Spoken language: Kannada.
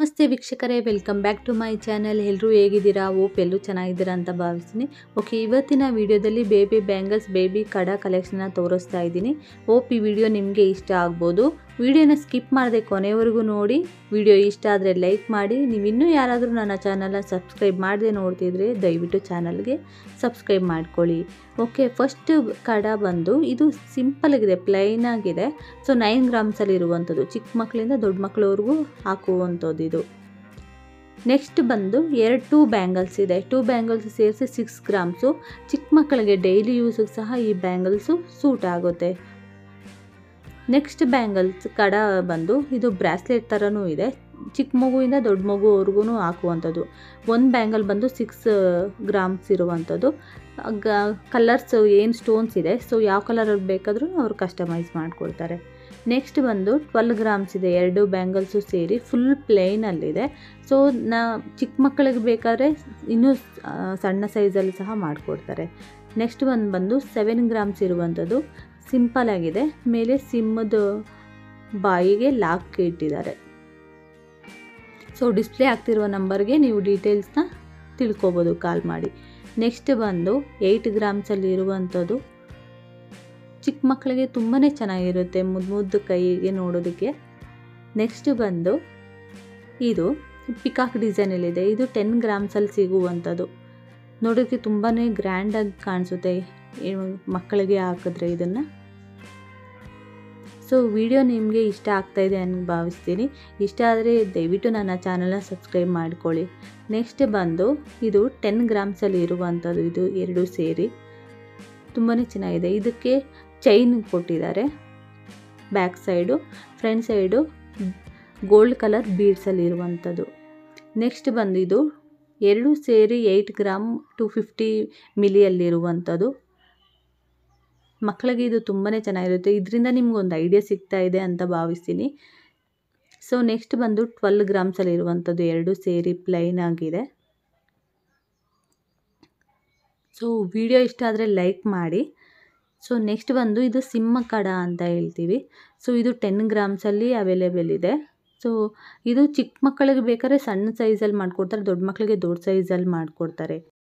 ನಮಸ್ತೆ ವೀಕ್ಷಕರೇ welcome back to my channel ಎಲ್ಲರೂ ಹೇಗಿದ್ದೀರಾ ಓಪ್ ಎಲ್ಲರೂ ಚೆನ್ನಾಗಿದ್ದೀರಾ ಅಂತ ಭಾವಿಸ್ತೀನಿ ಓಕೆ ಇವತ್ತಿನ ವಿಡಿಯೋದಲ್ಲಿ ಬೇಬಿ ಬ್ಯಾಂಗಲ್ಸ್ ಬೇಬಿ ಕಡ ಕಲೆಕ್ಷನ್ನ ತೋರಿಸ್ತಾ ಇದ್ದೀನಿ ಓಪ್ ಈ ವಿಡಿಯೋ ನಿಮಗೆ ಇಷ್ಟ ಆಗ್ಬೋದು ವಿಡಿಯೋನ ಸ್ಕಿಪ್ ಮಾಡದೆ ಕೊನೆವರೆಗೂ ನೋಡಿ ವಿಡಿಯೋ ಇಷ್ಟ ಆದರೆ ಲೈಕ್ ಮಾಡಿ ನೀವು ಇನ್ನೂ ಯಾರಾದರೂ ನನ್ನ ಚಾನಲ್ನ ಸಬ್ಸ್ಕ್ರೈಬ್ ಮಾಡದೆ ನೋಡ್ತಿದ್ರೆ ದಯವಿಟ್ಟು ಚಾನಲ್ಗೆ ಸಬ್ಸ್ಕ್ರೈಬ್ ಮಾಡ್ಕೊಳ್ಳಿ ಓಕೆ ಫಸ್ಟ್ ಕಡ ಬಂದು ಇದು ಸಿಂಪಲ್ ಆಗಿದೆ ಪ್ಲೈನ್ ಆಗಿದೆ ಸೊ ನೈನ್ ಗ್ರಾಮ್ಸಲ್ಲಿ ಇರುವಂಥದ್ದು ಚಿಕ್ಕ ಮಕ್ಕಳಿಂದ ದೊಡ್ಡ ಮಕ್ಕಳವರೆಗೂ ಹಾಕುವಂಥದ್ದು ಇದು ನೆಕ್ಸ್ಟ್ ಬಂದು ಎರಡು ಟೂ ಬ್ಯಾಂಗಲ್ಸ್ ಇದೆ ಟೂ ಬ್ಯಾಂಗಲ್ಸ್ ಸೇರಿಸಿ ಸಿಕ್ಸ್ ಗ್ರಾಮ್ಸು ಚಿಕ್ಕ ಮಕ್ಕಳಿಗೆ ಡೈಲಿ ಯೂಸಿಗೆ ಸಹ ಈ ಬ್ಯಾಂಗಲ್ಸು ಸೂಟ್ ಆಗುತ್ತೆ ನೆಕ್ಸ್ಟ್ ಬ್ಯಾಂಗಲ್ಸ್ ಕಡ ಬಂದು ಇದು ಬ್ರಾಸ್ಲೆಟ್ ಥರನೂ ಇದೆ ಚಿಕ್ಕ ಮಗುವಿಂದ ದೊಡ್ಡ ಮಗುವರೆಗೂ ಹಾಕುವಂಥದ್ದು ಒಂದು ಬ್ಯಾಂಗಲ್ ಬಂದು ಸಿಕ್ಸ್ ಗ್ರಾಮ್ಸ್ ಇರುವಂಥದ್ದು ಗ ಕಲರ್ಸ್ ಏನು ಸ್ಟೋನ್ಸ್ ಇದೆ ಸೊ ಯಾವ ಕಲರಲ್ಲಿ ಬೇಕಾದರೂ ಅವ್ರು ಕಸ್ಟಮೈಸ್ ಮಾಡಿಕೊಡ್ತಾರೆ ನೆಕ್ಸ್ಟ್ ಬಂದು ಟ್ವೆಲ್ ಗ್ರಾಮ್ಸ್ ಇದೆ ಎರಡು ಬ್ಯಾಂಗಲ್ಸು ಸೇರಿ ಫುಲ್ ಪ್ಲೇನಲ್ಲಿದೆ ಸೊ ನಾ ಚಿಕ್ಕ ಮಕ್ಕಳಿಗೆ ಬೇಕಾದರೆ ಇನ್ನೂ ಸಣ್ಣ ಸೈಜಲ್ಲಿ ಸಹ ಮಾಡಿಕೊಡ್ತಾರೆ ನೆಕ್ಸ್ಟ್ ಒಂದು ಬಂದು ಸೆವೆನ್ ಗ್ರಾಮ್ಸ್ ಇರುವಂಥದ್ದು ಸಿಂಪಲ್ ಆಗಿದೆ ಮೇಲೆ ಸಿಮ್ಮದ ಬಾಯಿಗೆ ಲಾಕ್ ಇಟ್ಟಿದ್ದಾರೆ ಸೊ ಡಿಸ್ಪ್ಲೇ ಆಗ್ತಿರುವ ನಂಬರ್ಗೆ ನೀವು ಡೀಟೇಲ್ಸ್ನ ತಿಳ್ಕೊಬೋದು ಕಾಲ್ ಮಾಡಿ ನೆಕ್ಸ್ಟ್ ಬಂದು ಏಯ್ಟ್ ಗ್ರಾಮ್ಸಲ್ಲಿ ಇರುವಂಥದ್ದು ಚಿಕ್ಕ ಮಕ್ಕಳಿಗೆ ತುಂಬಾ ಚೆನ್ನಾಗಿರುತ್ತೆ ಮುದ್ದು ಮುದ್ದು ಕೈಗೆ ನೋಡೋದಕ್ಕೆ ನೆಕ್ಸ್ಟ್ ಬಂದು ಇದು ಪಿಕಾಕ್ ಡಿಸೈನಲ್ಲಿದೆ ಇದು ಟೆನ್ ಗ್ರಾಮ್ಸಲ್ಲಿ ಸಿಗುವಂಥದ್ದು ನೋಡೋಕ್ಕೆ ತುಂಬಾ ಗ್ರ್ಯಾಂಡಾಗಿ ಕಾಣಿಸುತ್ತೆ ಮಕ್ಕಳಿಗೆ ಹಾಕಿದ್ರೆ ಇದನ್ನು ಸೊ ವಿಡಿಯೋ ನಿಮಗೆ ಇಷ್ಟ ಆಗ್ತಾಯಿದೆ ಅಂತ ಭಾವಿಸ್ತೀನಿ ಇಷ್ಟ ಆದರೆ ದಯವಿಟ್ಟು ನನ್ನ ಚಾನಲ್ನ ಸಬ್ಸ್ಕ್ರೈಬ್ ಮಾಡ್ಕೊಳ್ಳಿ ನೆಕ್ಸ್ಟ್ ಬಂದು ಇದು ಟೆನ್ ಗ್ರಾಮ್ಸಲ್ಲಿ ಇರುವಂಥದ್ದು ಇದು ಎರಡು ಸೇರಿ ತುಂಬಾ ಚೆನ್ನಾಗಿದೆ ಇದಕ್ಕೆ ಚೈನ್ ಕೊಟ್ಟಿದ್ದಾರೆ back side front side gold colour ಬೀಡ್ಸಲ್ಲಿ ಇರುವಂಥದ್ದು ನೆಕ್ಸ್ಟ್ ಬಂದು ಇದು ಎರಡು ಸೇರಿ ಏಯ್ಟ್ ಗ್ರಾಮ್ ಟು ಫಿಫ್ಟಿ ಮಿಲಿಯಲ್ಲಿರುವಂಥದ್ದು ಮಕ್ಕಳಿಗೆ ಇದು ತುಂಬಾ ಚೆನ್ನಾಗಿರುತ್ತೆ ಇದರಿಂದ ನಿಮ್ಗೊಂದು ಐಡಿಯಾ ಸಿಗ್ತಾ ಇದೆ ಅಂತ ಭಾವಿಸ್ತೀನಿ ಸೊ ನೆಕ್ಸ್ಟ್ ಬಂದು ಟ್ವೆಲ್ ಗ್ರಾಮ್ಸಲ್ಲಿ ಇರುವಂಥದ್ದು ಎರಡು ಸೇರಿ ಪ್ಲೈನ್ ಆಗಿದೆ ಸೊ ವಿಡಿಯೋ ಇಷ್ಟ ಆದರೆ ಲೈಕ್ ಮಾಡಿ ಸೊ ನೆಕ್ಸ್ಟ್ ಬಂದು ಇದು ಸಿಂಹ ಕಡ ಅಂತ ಹೇಳ್ತೀವಿ ಸೊ ಇದು ಟೆನ್ ಗ್ರಾಮ್ಸಲ್ಲಿ ಅವೈಲೇಬಲ್ ಇದೆ ಸೊ ಇದು ಚಿಕ್ಕ ಮಕ್ಕಳಿಗೆ ಬೇಕಾದ್ರೆ ಸಣ್ಣ ಸೈಜಲ್ಲಿ ಮಾಡಿಕೊಡ್ತಾರೆ ದೊಡ್ಡ ಮಕ್ಕಳಿಗೆ ದೊಡ್ಡ ಸೈಜಲ್ಲಿ ಮಾಡಿಕೊಡ್ತಾರೆ